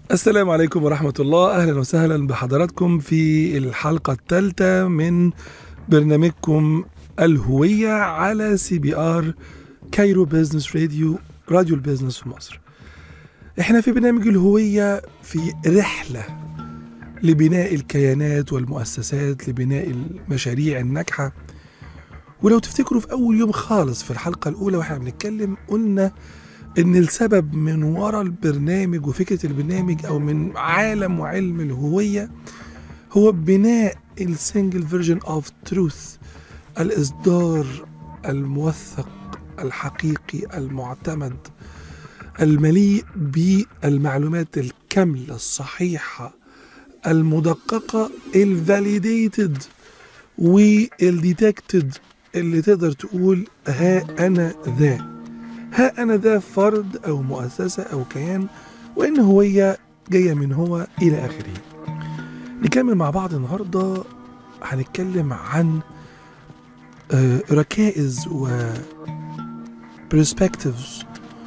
السلام عليكم ورحمة الله أهلا وسهلا بحضراتكم في الحلقة الثالثة من برنامجكم الهوية على سي بي آر كايرو بيزنس راديو راديو البيزنس في مصر احنا في برنامج الهوية في رحلة لبناء الكيانات والمؤسسات لبناء المشاريع الناجحة ولو تفتكروا في أول يوم خالص في الحلقة الأولى واحنا بنتكلم قلنا ان السبب من وراء البرنامج وفكره البرنامج او من عالم وعلم الهويه هو بناء السنجل فيرجن اوف تروث الاصدار الموثق الحقيقي المعتمد المليء بالمعلومات الكامله الصحيحه المدققه الفاليديتد والديتكتد اللي تقدر تقول ها انا ذا ها أنا ذا فرد أو مؤسسة أو كيان وإن هوية جاية من هو إلى آخره نكمل مع بعض النهاردة هنتكلم عن آه، ركائز و perspectives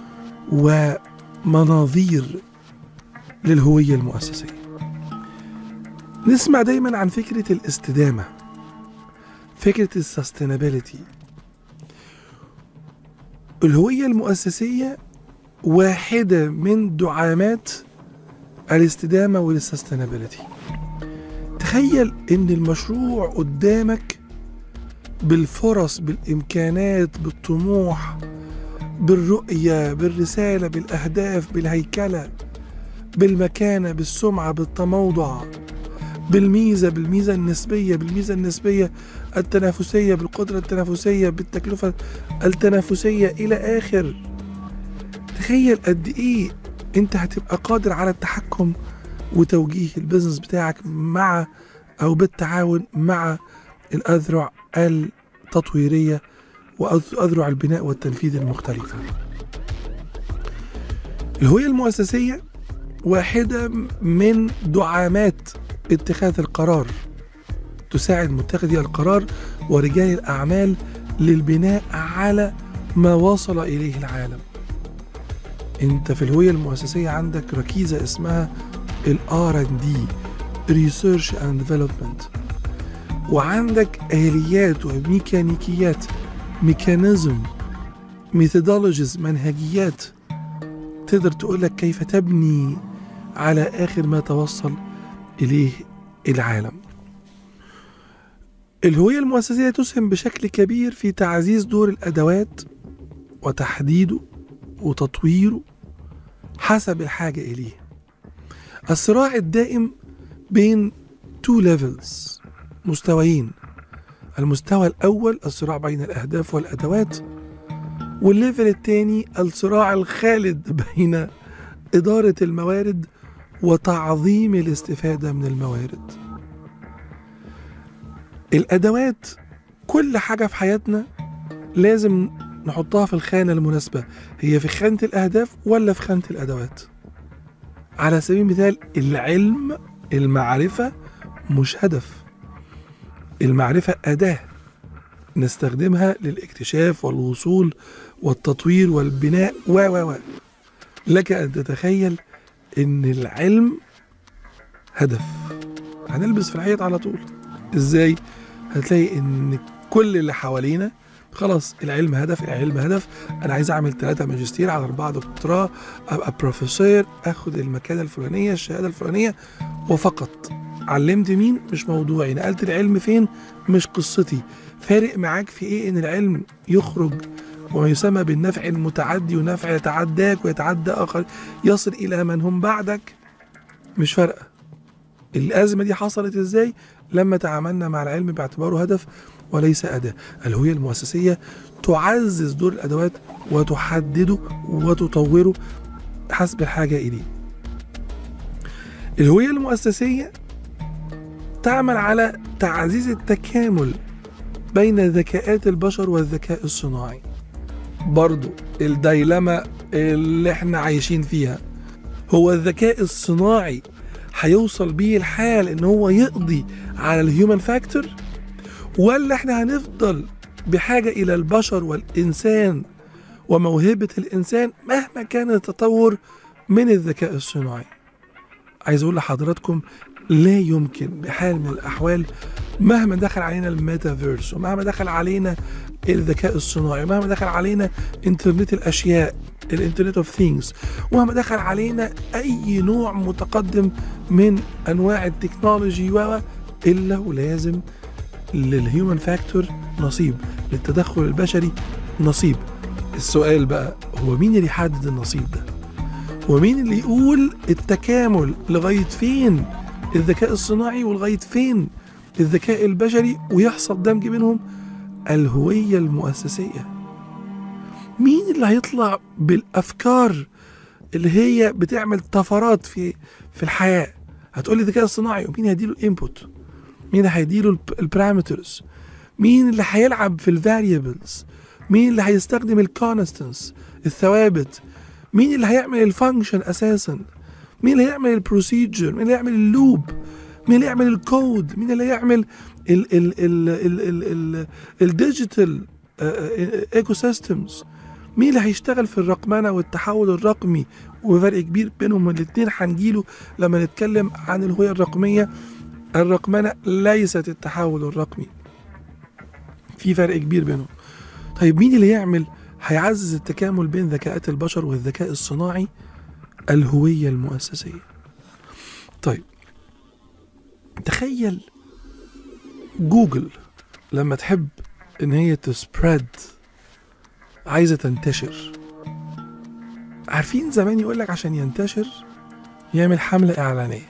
ومناظير للهوية المؤسسية نسمع دايما عن فكرة الاستدامة فكرة السستينابيلتي الهوية المؤسسية واحدة من دعامات الاستدامة والسستينابيلتي تخيل ان المشروع قدامك بالفرص بالامكانات بالطموح بالرؤية بالرسالة بالاهداف بالهيكلة بالمكانة بالسمعة بالتموضع بالميزة بالميزة النسبية بالميزة النسبية التنافسية بالقدرة التنافسية بالتكلفة التنافسية إلى آخر تخيل قد إيه أنت هتبقى قادر على التحكم وتوجيه البيزنس بتاعك مع أو بالتعاون مع الأذرع التطويرية وأذرع البناء والتنفيذ المختلفة الهوية المؤسسية واحدة من دعامات اتخاذ القرار تساعد متخذي القرار ورجال الأعمال للبناء على ما وصل إليه العالم انت في الهوية المؤسسية عندك ركيزة اسمها ال R&D Research and Development وعندك آليات وميكانيكيات ميكانيزم ميثودولوجيز منهجيات تقدر تقول لك كيف تبني على آخر ما توصل إليه العالم الهوية المؤسسية تسهم بشكل كبير في تعزيز دور الأدوات وتحديده وتطويره حسب الحاجة إليه الصراع الدائم بين تو ليفلز مستويين المستوى الأول الصراع بين الأهداف والأدوات والليفل الثاني الصراع الخالد بين إدارة الموارد وتعظيم الاستفادة من الموارد الأدوات كل حاجة في حياتنا لازم نحطها في الخانة المناسبة هي في خانة الأهداف ولا في خانة الأدوات على سبيل المثال العلم المعرفة مش هدف المعرفة أداة نستخدمها للاكتشاف والوصول والتطوير والبناء و و و لك أن تتخيل إن العلم هدف هنلبس في الحيط على طول إزاي؟ هتلاقي إن كل اللي حوالينا خلاص العلم هدف العلم هدف انا عايز اعمل ثلاثة ماجستير على اربعة دكتوراه ابقى بروفيسور اخد المكانة الفلانية الشهادة الفلانية وفقط علمت مين مش موضوعي نقلت العلم فين مش قصتي فارق معاك في ايه ان العلم يخرج وما يسمى بالنفع المتعدي ونفع يتعداك ويتعدى اخر يصل الى من هم بعدك مش فارقه الازمه دي حصلت ازاي لما تعاملنا مع العلم باعتباره هدف وليس اداه الهويه المؤسسيه تعزز دور الادوات وتحدده وتطوره حسب الحاجه اليه الهويه المؤسسيه تعمل على تعزيز التكامل بين ذكاءات البشر والذكاء الصناعي برضو الديلما اللي احنا عايشين فيها هو الذكاء الصناعي هيوصل بيه الحال ان هو يقضي على الهيومن فاكتور ولا احنا هنفضل بحاجة الى البشر والانسان وموهبة الانسان مهما كان التطور من الذكاء الصناعي عايز اقول لحضراتكم لا يمكن بحال من الاحوال مهما دخل علينا الميتافيرس ومهما دخل علينا الذكاء الصناعي ومهما دخل علينا انترنت الاشياء الانترنت اوف ثينجز ومهما دخل علينا اي نوع متقدم من انواع التكنولوجي و الا ولازم للهيومن فاكتور نصيب للتدخل البشري نصيب السؤال بقى هو مين اللي يحدد النصيب ده ومين اللي يقول التكامل لغايه فين الذكاء الصناعي ولغايه فين الذكاء البشري ويحصل دمج بينهم الهويه المؤسسيه مين اللي هيطلع بالافكار اللي هي بتعمل طفرات في في الحياه هتقولي الذكاء الصناعي ومين هيديله الانبوت مين اللي هيديله البارامترز مين اللي هيلعب في الفاريبلز مين اللي هيستخدم الكونستنس الثوابت مين اللي هيعمل الفانكشن اساسا مين اللي هيعمل البروسيجر مين اللي هيعمل اللوب مين اللي يعمل الكود مين اللي يعمل ال ال ال ال ال ال الديجيتال ايكو سيستمز مين اللي هيشتغل في الرقمنه والتحول الرقمي وفرق كبير بينهم الاثنين هنجيله لما نتكلم عن الهويه الرقميه الرقمنه ليست التحول الرقمي في فرق كبير بينهم طيب مين اللي يعمل هيعزز التكامل بين ذكاءات البشر والذكاء الصناعي الهويه المؤسسيه طيب تخيل جوجل لما تحب ان هي تسبريد عايزه تنتشر عارفين زمان يقول لك عشان ينتشر يعمل حمله اعلانيه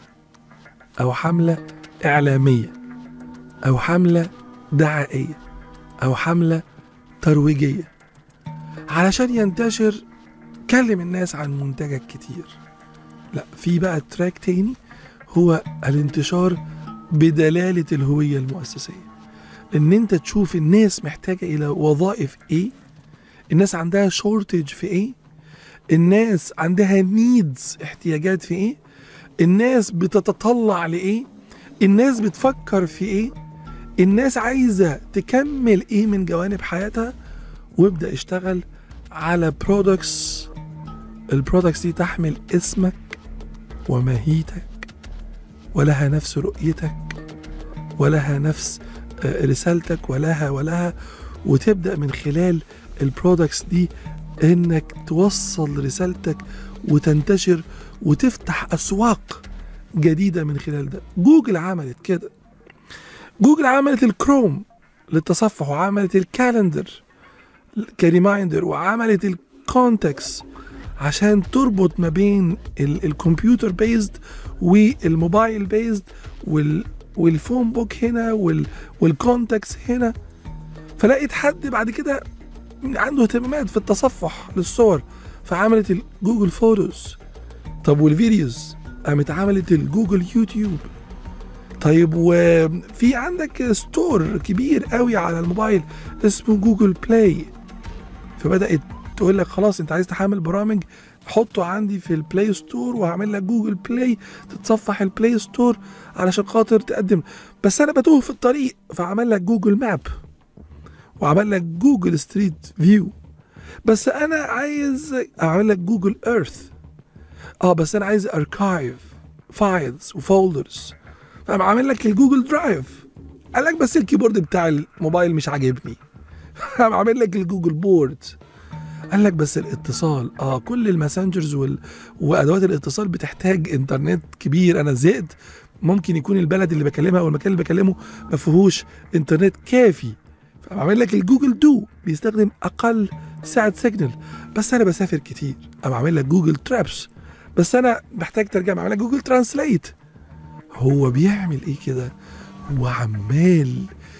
او حمله اعلاميه او حمله دعائيه او حمله ترويجيه علشان ينتشر كلم الناس عن منتجك كتير لا في بقى تراك تاني هو الانتشار بدلالة الهوية المؤسسية ان انت تشوف الناس محتاجة الى وظائف ايه الناس عندها شورتج في ايه الناس عندها نيدز احتياجات في ايه الناس بتتطلع لايه الناس بتفكر في ايه الناس عايزة تكمل ايه من جوانب حياتها وابدأ اشتغل على برودكتس البرودكتس دي تحمل اسمك وماهيتك ولها نفس رؤيتك ولها نفس رسالتك ولها ولها وتبدا من خلال البرودكتس دي انك توصل رسالتك وتنتشر وتفتح اسواق جديده من خلال ده جوجل عملت كده جوجل عملت الكروم للتصفح وعملت الكالندر كريمايندر وعملت الكونتكس عشان تربط ما بين الكمبيوتر بيزد والموبايل بيزد وال والفون بوك هنا وال والكونتاكس هنا فلقيت حد بعد كده عنده اهتمامات في التصفح للصور فعملت الجوجل فوتوز طب والفيديوز قامت عملت الجوجل يوتيوب طيب وفي عندك ستور كبير قوي على الموبايل اسمه جوجل بلاي فبدات تقول لك خلاص انت عايز تحمل برامج حطه عندي في البلاي ستور وهعمل لك جوجل بلاي تتصفح البلاي ستور علشان خاطر تقدم بس انا بتوه في الطريق فعمل لك جوجل ماب وعمل لك جوجل ستريت فيو بس انا عايز اعمل لك جوجل ايرث اه بس انا عايز اركايف فايلز وفولدرز فقام عامل لك الجوجل درايف قال لك بس الكيبورد بتاع الموبايل مش عاجبني قام عامل لك الجوجل بورد قال لك بس الاتصال اه كل الماسنجرز وال... وادوات الاتصال بتحتاج انترنت كبير انا زهقت ممكن يكون البلد اللي بكلمها او المكان اللي بكلمه ما فيهوش انترنت كافي فعمل لك الجوجل دو بيستخدم اقل سعه سيجنال بس انا بسافر كتير قام عامل لك جوجل ترابس بس انا محتاج ترجمه عامل لك جوجل ترانسليت هو بيعمل ايه كده وعمال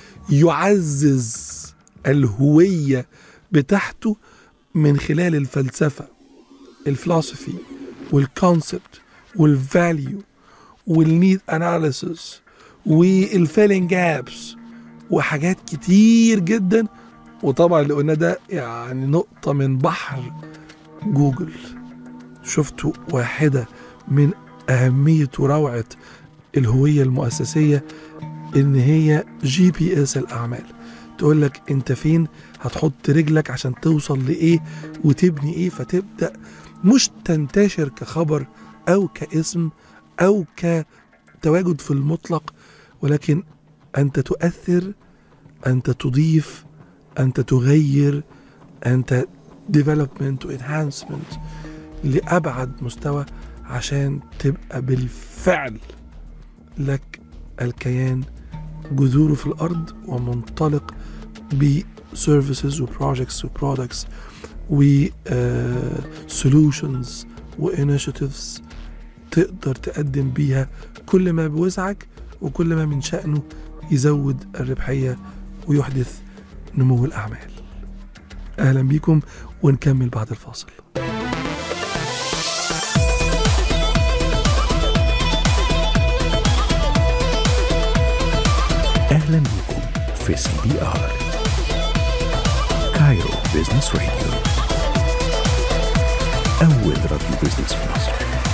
يعزز الهويه بتاعته من خلال الفلسفه الفلسفي والكونسبت والفاليو والنيد اناليسيس والفيلينج جابس وحاجات كتير جدا وطبعا اللي قلنا ده يعني نقطة من بحر جوجل شفتوا واحدة من أهمية وروعة الهوية المؤسسية إن هي جي بي إس الأعمال تقول لك أنت فين هتحط رجلك عشان توصل لإيه وتبني إيه فتبدأ مش تنتشر كخبر أو كاسم أو كتواجد في المطلق ولكن أنت تؤثر أنت تضيف أنت تغير أنت development و enhancement لأبعد مستوى عشان تبقى بالفعل لك الكيان جذوره في الأرض ومنطلق بسيرفيسز وبروجكتس وبرودكتس و سولوشنز وانيشيتيفز تقدر تقدم بيها كل ما بوسعك وكل ما من شأنه يزود الربحية ويحدث نمو الأعمال أهلا بيكم ونكمل بعد الفاصل أهلا بكم في سي بي آر كايرو بيزنس راديو أول راديو بيزنس في مصر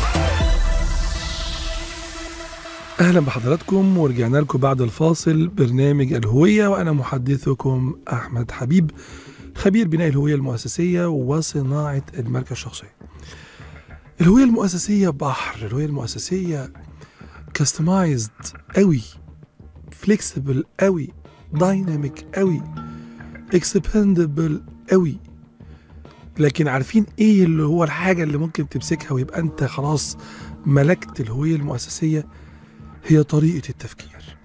أهلا بحضراتكم ورجعنا لكم بعد الفاصل برنامج الهوية وأنا محدثكم أحمد حبيب خبير بناء الهوية المؤسسية وصناعة الماركة الشخصية الهوية المؤسسية بحر الهوية المؤسسية كاستمايزد قوي فليكسبل قوي دايناميك قوي اكسبندبل قوي لكن عارفين ايه اللي هو الحاجة اللي ممكن تمسكها ويبقى انت خلاص ملكت الهوية المؤسسية هي طريقة التفكير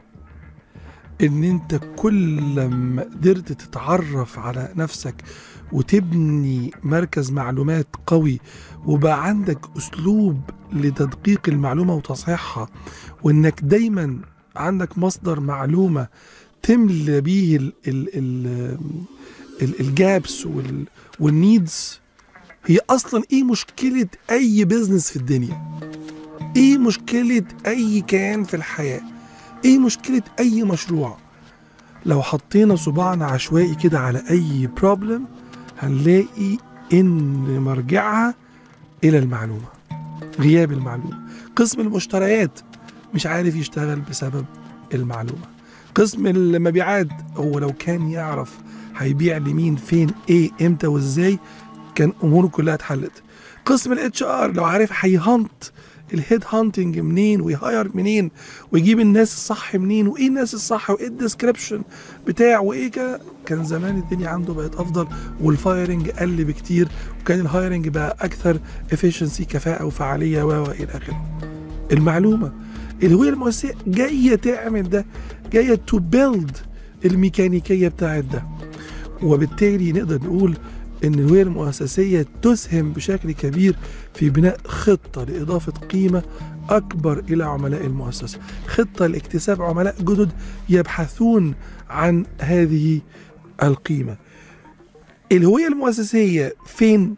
ان انت كل ما قدرت تتعرف على نفسك وتبني مركز معلومات قوي وبقى عندك اسلوب لتدقيق المعلومة وتصحيحها وانك دايما عندك مصدر معلومة تملى بيه ال ال ال ال الجابس وال والنيدز هي اصلا ايه مشكلة اي بزنس في الدنيا ايه مشكلة اي كيان في الحياة ايه مشكلة اي مشروع لو حطينا صباعنا عشوائي كده على اي بروبلم هنلاقي ان مرجعها الى المعلومة غياب المعلومة قسم المشتريات مش عارف يشتغل بسبب المعلومة قسم المبيعات هو لو كان يعرف هيبيع لمين فين ايه امتى وازاي كان اموره كلها اتحلت قسم الاتش ار لو عارف هيهانت الهيد هانتنج منين ويهاير منين ويجيب الناس الصح منين وايه الناس الصح وايه الديسكريبشن بتاع وايه كده كان زمان الدنيا عنده بقت افضل والفايرنج قل بكتير وكان الهايرنج بقى اكثر افشنسي كفاءه وفعاليه و الى اخره المعلومه الهويه المؤسسيه جايه تعمل ده جايه تو بيلد الميكانيكيه بتاعت ده وبالتالي نقدر نقول ان الهويه المؤسسيه تسهم بشكل كبير في بناء خطه لاضافه قيمه اكبر الى عملاء المؤسسه خطه لاكتساب عملاء جدد يبحثون عن هذه القيمه الهويه المؤسسيه فين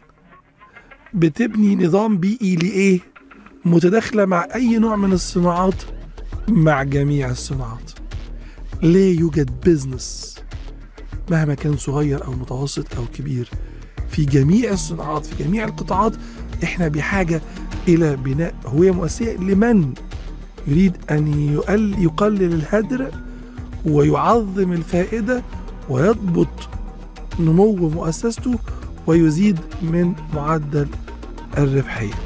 بتبني نظام بيئي لايه متداخله مع اي نوع من الصناعات مع جميع الصناعات لا يوجد بزنس مهما كان صغير او متوسط او كبير في جميع الصناعات في جميع القطاعات احنا بحاجه الى بناء هويه مؤسسيه لمن يريد ان يقل يقلل الهدر ويعظم الفائده ويضبط نمو مؤسسته ويزيد من معدل الربحيه.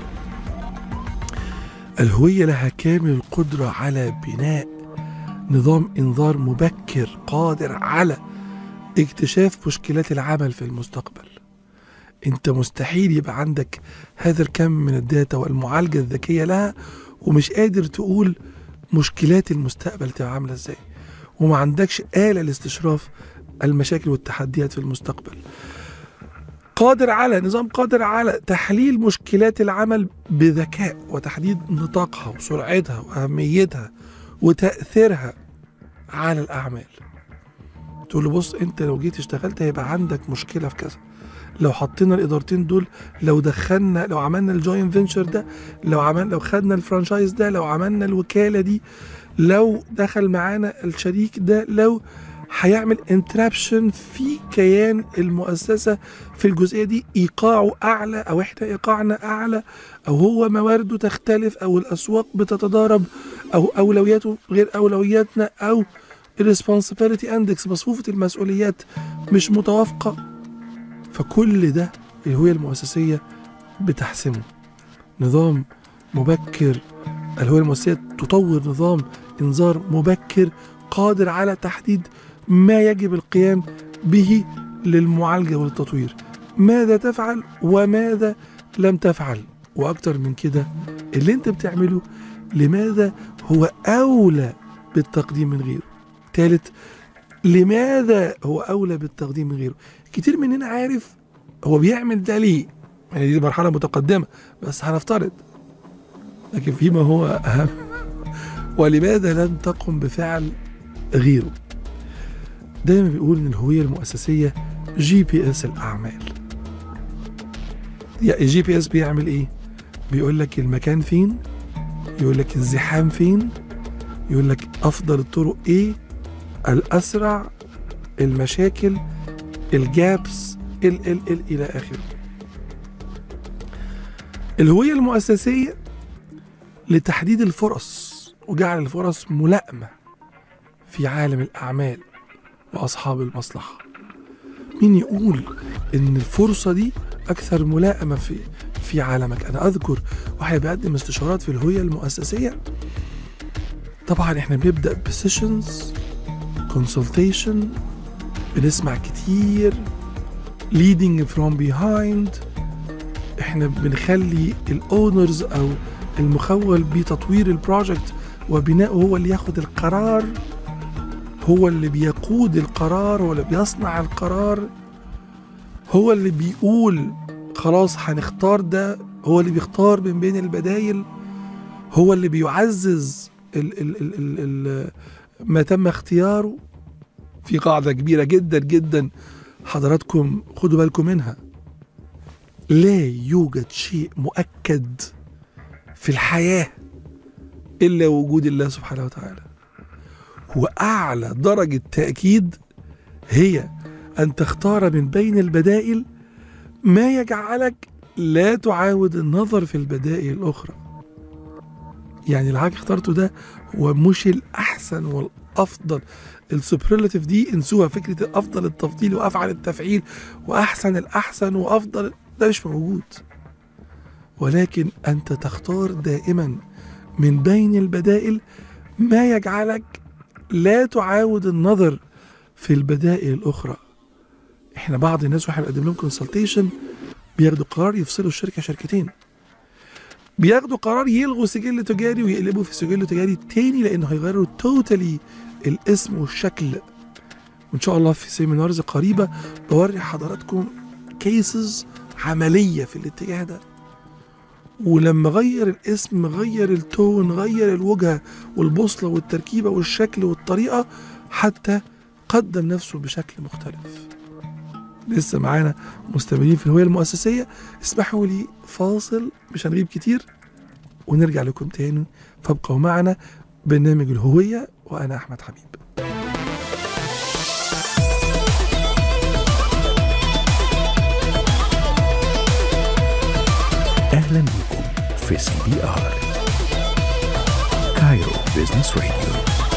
الهويه لها كامل القدره على بناء نظام انذار مبكر قادر على اكتشاف مشكلات العمل في المستقبل انت مستحيل يبقى عندك هذا الكم من الداتا والمعالجة الذكية لها ومش قادر تقول مشكلات المستقبل تبقى عاملة ازاي وما عندكش آلة لاستشراف المشاكل والتحديات في المستقبل قادر على نظام قادر على تحليل مشكلات العمل بذكاء وتحديد نطاقها وسرعتها وأهميتها وتأثيرها على الأعمال تقول له بص انت لو جيت اشتغلت هيبقى عندك مشكله في كذا لو حطينا الادارتين دول لو دخلنا لو عملنا الجوين فينشر ده لو عمل لو خدنا الفرانشايز ده لو عملنا الوكاله دي لو دخل معانا الشريك ده لو هيعمل انترابشن في كيان المؤسسه في الجزئيه دي ايقاعه اعلى او احنا ايقاعنا اعلى او هو موارده تختلف او الاسواق بتتضارب او اولوياته غير اولوياتنا او الريسبونسبيلتي اندكس مصفوفة المسؤوليات مش متوافقة فكل ده الهوية المؤسسية بتحسمه نظام مبكر الهوية المؤسسية تطور نظام إنذار مبكر قادر على تحديد ما يجب القيام به للمعالجة والتطوير ماذا تفعل وماذا لم تفعل وأكتر من كده اللي انت بتعمله لماذا هو أولى بالتقديم من غيره ثالث لماذا هو أولى بالتقديم من غيره كتير مننا عارف هو بيعمل ده ليه يعني دي مرحلة متقدمة بس هنفترض لكن فيما هو أهم ولماذا لم تقم بفعل غيره دايما بيقول ان الهويه المؤسسيه جي بي اس الاعمال يا الجي بي اس بيعمل ايه بيقول لك المكان فين يقول لك الزحام فين يقول لك افضل الطرق ايه الاسرع المشاكل الجابس ال ال ال الى اخره الهويه المؤسسيه لتحديد الفرص وجعل الفرص ملائمه في عالم الاعمال واصحاب المصلحه مين يقول ان الفرصه دي اكثر ملائمه في في عالمك انا اذكر واحد بيقدم استشارات في الهويه المؤسسيه طبعا احنا بنبدا بسيشنز كونسلتيشن بنسمع كتير leading from behind احنا بنخلي الاونرز او المخول بتطوير البروجكت وبناءه هو اللي ياخد القرار هو اللي بيقود القرار هو اللي بيصنع القرار هو اللي بيقول خلاص هنختار ده هو اللي بيختار من بين البدايل هو اللي بيعزز ال ال ال ال ال ما تم اختياره في قاعدة كبيرة جدا جدا حضراتكم خدوا بالكم منها لا يوجد شيء مؤكد في الحياة إلا وجود الله سبحانه وتعالى وأعلى درجة تأكيد هي أن تختار من بين البدائل ما يجعلك لا تعاود النظر في البدائل الأخرى يعني اللي حضرتك اخترته ده هو مش الأحسن والأفضل السوبرلاتيف دي انسوها فكرة أفضل التفضيل وأفعل التفعيل وأحسن الأحسن وأفضل ده مش موجود ولكن أنت تختار دائما من بين البدائل ما يجعلك لا تعاود النظر في البدائل الأخرى احنا بعض الناس واحنا بنقدم لهم كونسلتيشن بياخدوا قرار يفصلوا الشركة شركتين بياخدوا قرار يلغوا سجل تجاري ويقلبوا في سجل تجاري تاني لانه هيغيروا توتالي الاسم والشكل وان شاء الله في سيمينارز قريبه بوري حضراتكم كيسز عمليه في الاتجاه ده ولما غير الاسم غير التون غير الوجهه والبوصله والتركيبه والشكل والطريقه حتى قدم نفسه بشكل مختلف لسه معانا مستمرين في الهويه المؤسسيه اسمحوا لي فاصل مش هنغيب كتير ونرجع لكم تاني فابقوا معنا برنامج الهويه وانا احمد حبيب أهلا بكم في سي بي آر كايرو بيزنس راديو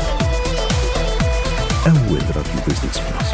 أول راديو بيزنس في مصر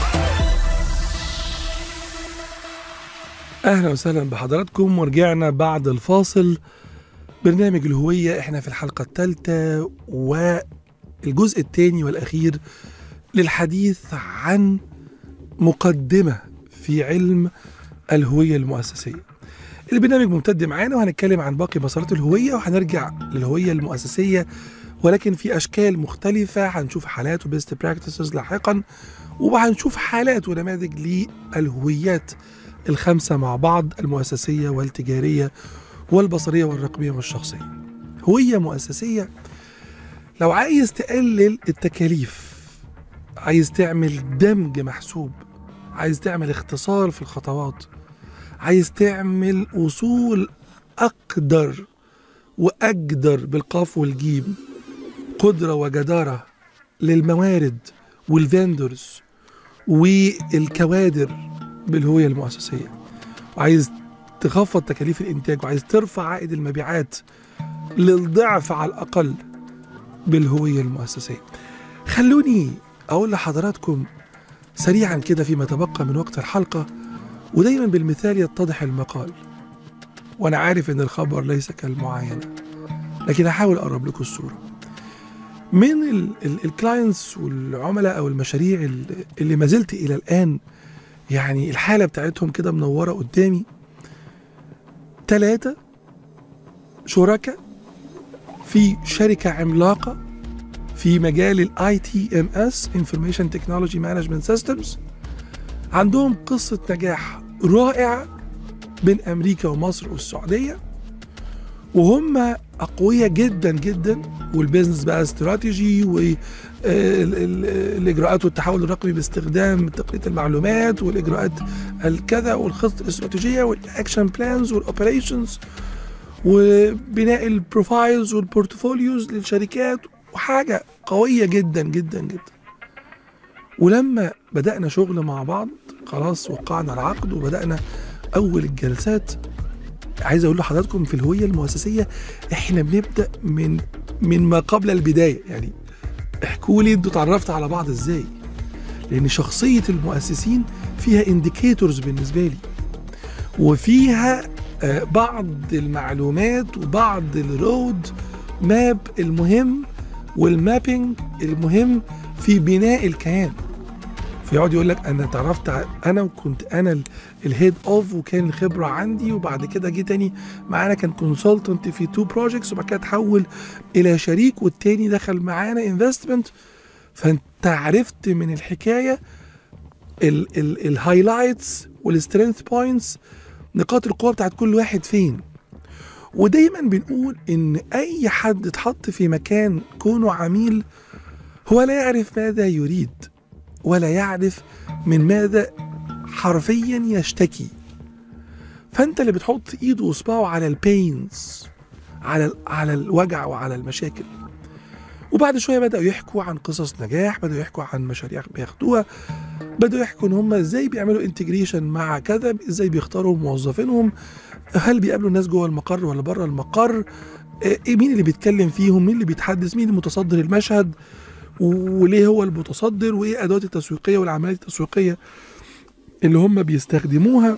اهلا وسهلا بحضراتكم ورجعنا بعد الفاصل برنامج الهويه احنا في الحلقه الثالثه والجزء الثاني والاخير للحديث عن مقدمه في علم الهويه المؤسسيه البرنامج ممتد معانا وهنتكلم عن باقي مسارات الهويه وهنرجع للهويه المؤسسيه ولكن في اشكال مختلفه هنشوف حالات وبيست براكتسز لاحقا وهنشوف حالات ونماذج للهويات الخمسة مع بعض المؤسسية والتجارية والبصرية والرقمية والشخصية هوية مؤسسية لو عايز تقلل التكاليف عايز تعمل دمج محسوب عايز تعمل اختصار في الخطوات عايز تعمل وصول أقدر وأجدر بالقاف والجيم قدرة وجدارة للموارد والفندرز والكوادر بالهوية المؤسسية وعايز تخفض تكاليف الإنتاج وعايز ترفع عائد المبيعات للضعف على الأقل بالهوية المؤسسية خلوني أقول لحضراتكم سريعا كده فيما تبقى من وقت الحلقة ودايما بالمثال يتضح المقال وأنا عارف إن الخبر ليس كالمعاينة لكن هحاول اقرب لكم الصوره من الكلاينتس والعملاء او المشاريع اللي- اللي ما زلت الى الان يعني الحاله بتاعتهم كده منوره قدامي ثلاثه شركاء في شركه عملاقه في مجال الاي تي ام اس انفورميشن تكنولوجي مانجمنت سيستمز عندهم قصه نجاح رائعه بين امريكا ومصر والسعوديه وهم اقوياء جدا جدا والبيزنس بقى استراتيجي والاجراءات والتحول الرقمي باستخدام تقنيه المعلومات والاجراءات الكذا والخطط الاستراتيجيه والاكشن بلانز والاوبريشنز وبناء البروفايلز والبورتفوليوز للشركات وحاجه قويه جدا جدا جدا ولما بدانا شغل مع بعض خلاص وقعنا العقد وبدانا اول الجلسات عايز اقول لحضراتكم في الهويه المؤسسيه احنا بنبدا من من ما قبل البدايه يعني احكوا لي انتوا اتعرفتوا على بعض ازاي لان شخصيه المؤسسين فيها انديكيتورز بالنسبه لي وفيها آه، بعض المعلومات وبعض الرود ماب المهم والمابينج المهم في بناء الكيان فيقعد يقول لك انا اتعرفت ع- انا وكنت انا ال- الهيد اوف وكان الخبره عندي وبعد كده جه تاني معانا كان كونسلتنت في تو بروجكتس وبعد كده اتحول الى شريك والتاني دخل معانا انفستمنت فانت عرفت من الحكايه الهايلايتس والسترينث بوينتس نقاط القوه بتاعت كل واحد فين ودايما بنقول ان اي حد اتحط في مكان كونه عميل هو لا يعرف ماذا يريد ولا يعرف من ماذا حرفيا يشتكي فانت اللي بتحط ايده وصباعه على البينز على ال- على الوجع وعلى المشاكل وبعد شويه بداوا يحكوا عن قصص نجاح بداوا يحكوا عن مشاريع بياخدوها بداوا يحكوا ان هم ازاي بيعملوا انتجريشن مع كذا ازاي بيختاروا موظفينهم هل بيقابلوا الناس جوه المقر ولا بره المقر آه، ايه مين اللي بيتكلم فيهم مين اللي بيتحدث مين المتصدر المشهد وليه هو المتصدر وايه الادوات التسويقيه والعمليات التسويقيه اللي هم بيستخدموها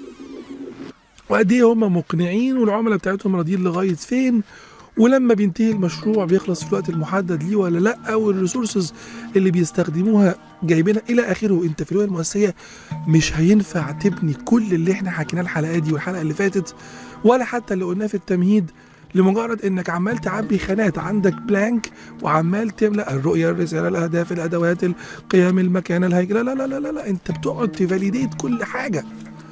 وقد ايه هم مقنعين والعملاء بتاعتهم راضيين لغايه فين ولما بينتهي المشروع بيخلص في الوقت المحدد ليه ولا لا والريسورسز اللي بيستخدموها جايبينها الى اخره انت في الوقت المؤسسيه مش هينفع تبني كل اللي احنا حكيناه الحلقه دي والحلقه اللي فاتت ولا حتى اللي قلناه في التمهيد لمجرد انك عمال تعبي خانات عندك بلانك وعمال تملا الرؤيه الرساله الاهداف الادوات القيم المكان الهيكل لا لا لا لا, لا. انت بتقعد تفاليديت كل حاجه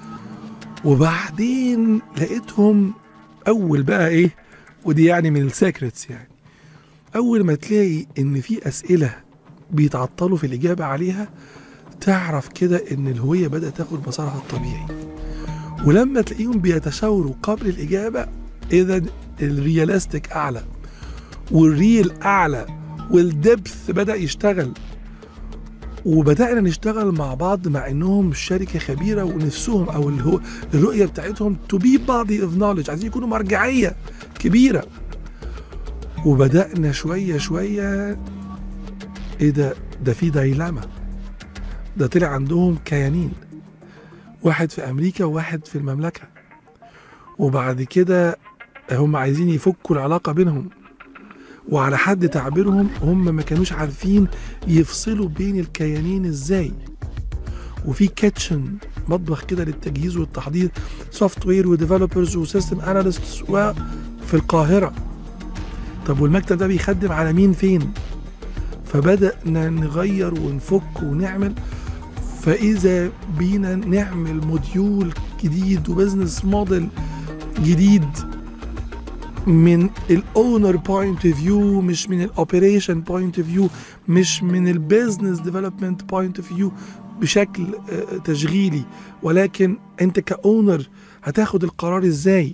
وبعدين لقيتهم اول بقى ايه ودي يعني من السيكريتس يعني اول ما تلاقي ان في اسئله بيتعطلوا في الاجابه عليها تعرف كده ان الهويه بدات تاخد مسارها الطبيعي ولما تلاقيهم بيتشاوروا قبل الاجابه اذا الريالستيك اعلى والريل اعلى والدبث بدا يشتغل وبدانا نشتغل مع بعض مع انهم شركه خبيره ونفسهم او اللي هو الرؤيه بتاعتهم تو بي بادي اوف نولج عايزين يكونوا مرجعيه كبيره وبدانا شويه شويه ايه ده ده في دايلاما ده طلع عندهم كيانين واحد في امريكا وواحد في المملكه وبعد كده هم عايزين يفكوا العلاقه بينهم وعلى حد تعبيرهم هم ما كانوش عارفين يفصلوا بين الكيانين ازاي وفي كيتشن مطبخ كده للتجهيز والتحضير سوفت وير وديفلوبرز وسيستم اناليستس وفي القاهره طب والمكتب ده بيخدم على مين فين فبدأنا نغير ونفك ونعمل فإذا بينا نعمل موديول جديد وبزنس موديل جديد من الاونر بوينت اوف فيو مش من الاوبريشن بوينت اوف فيو مش من البيزنس ديفلوبمنت بوينت اوف فيو بشكل آه، تشغيلي ولكن انت كاونر هتاخد القرار ازاي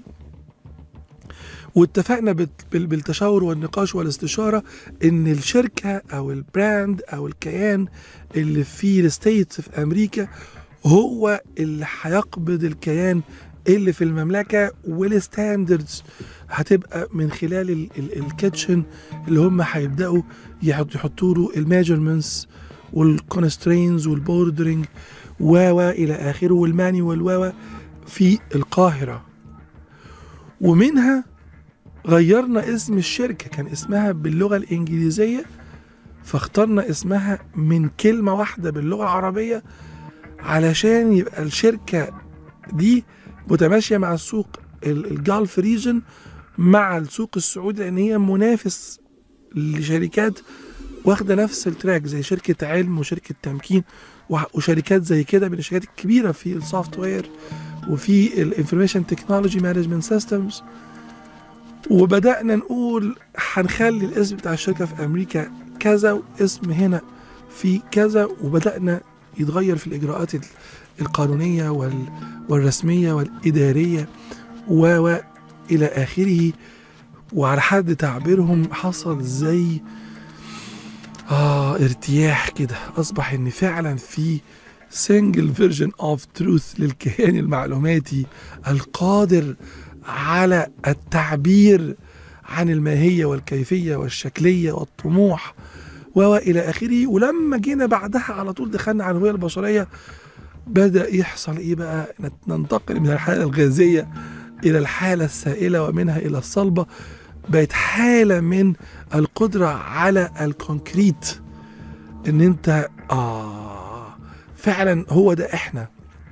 واتفقنا بت- بال- بالتشاور والنقاش والاستشاره ان الشركه او البراند او الكيان اللي في الستيتس في امريكا هو اللي هيقبض الكيان اللي في المملكه والستاندردز هتبقى من خلال ال- ال- الكيتشن اللي هم هيبداوا يحط- يحطوا له الميجرمنتس والكونسترينز والبوردرنج و و الى اخره والمانيوال و و في القاهره ومنها غيرنا اسم الشركة كان اسمها باللغة الإنجليزية فاخترنا اسمها من كلمة واحدة باللغة العربية علشان يبقى الشركة دي متماشية مع السوق ال- الجالف ريجن مع السوق السعودي لأن هي منافس لشركات واخدة نفس التراك زي شركة علم وشركة تمكين وح- وشركات زي كده من الشركات الكبيرة في السوفت وير وفي الانفورميشن تكنولوجي مانجمنت سيستمز وبدأنا نقول هنخلي الاسم بتاع الشركة في أمريكا كذا واسم هنا في كذا وبدأنا يتغير في الإجراءات ال- القانونية وال والرسمية والإدارية و و إلى آخره وعلى حد تعبيرهم حصل زي آه ارتياح كده أصبح إن فعلا في سنجل فيرجن اوف تروث للكيان المعلوماتي القادر على التعبير عن الماهية والكيفية والشكلية والطموح و إلى آخره ولما جينا بعدها على طول دخلنا على الهوية البشرية بدأ يحصل إيه بقى نت- ننتقل من الحالة الغازية إلى الحالة السائلة ومنها إلى الصلبة بقت حالة من القدرة على الكونكريت إن أنت آه فعلا هو ده إحنا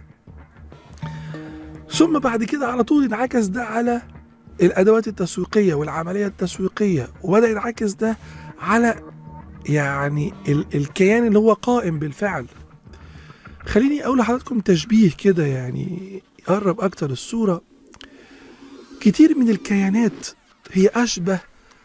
ثم بعد كده على طول انعكس ده على الادوات التسويقيه والعمليه التسويقيه وبدا ينعكس ده على يعني ال الكيان اللي هو قائم بالفعل خليني اقول لحضراتكم تشبيه كده يعني يقرب اكتر الصوره كتير من الكيانات هي اشبه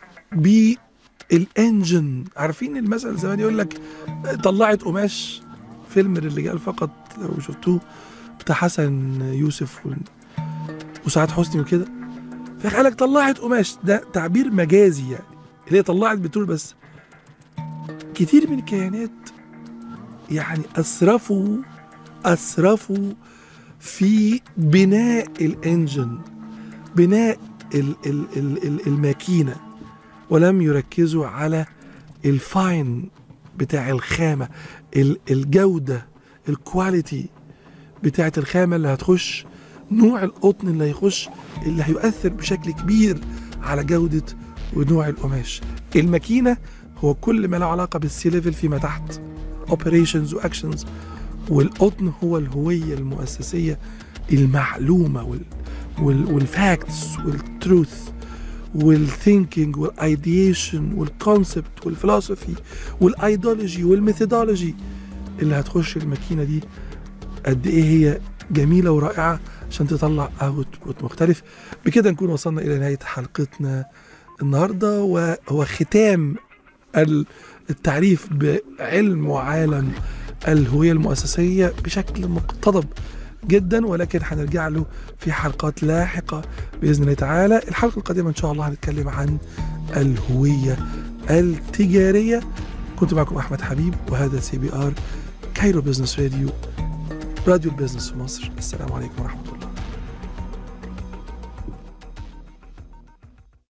بالانجن عارفين المثل زمان يقول لك طلعت قماش فيلم الرجال فقط لو شفتوه بتاع حسن يوسف و- وسعاد حسني وكده فقال لك طلعت قماش ده تعبير مجازي يعني اللي هي طلعت بترول بس كتير من الكيانات يعني اسرفوا اسرفوا في بناء الانجن بناء ال ال ال ال الماكينه ولم يركزوا على الفاين بتاع الخامه ال- الجوده الكواليتي بتاعه الخامه اللي هتخش نوع القطن اللي هيخش اللي هيؤثر بشكل كبير على جوده ونوع القماش الماكينه هو كل ما له علاقه بالسي ليفل فيما تحت اوبريشنز واكشنز والقطن هو الهويه المؤسسيه المعلومه وال وال والفاكتس والتروث والثينكينج والايديشن والكونسبت والفلسفي والايديولوجي والميثودولوجي اللي هتخش الماكينه دي قد ايه هي جميله ورائعه عشان تطلع اوتبوت مختلف بكده نكون وصلنا الى نهايه حلقتنا النهارده وهو ختام ال- التعريف بعلم وعالم الهويه المؤسسيه بشكل مقتضب جدا ولكن هنرجع له في حلقات لاحقه باذن الله تعالى الحلقه القادمه ان شاء الله هنتكلم عن الهويه التجاريه كنت معكم احمد حبيب وهذا سي بي ار كايرو بزنس راديو راديو البزنس في مصر السلام عليكم ورحمه الله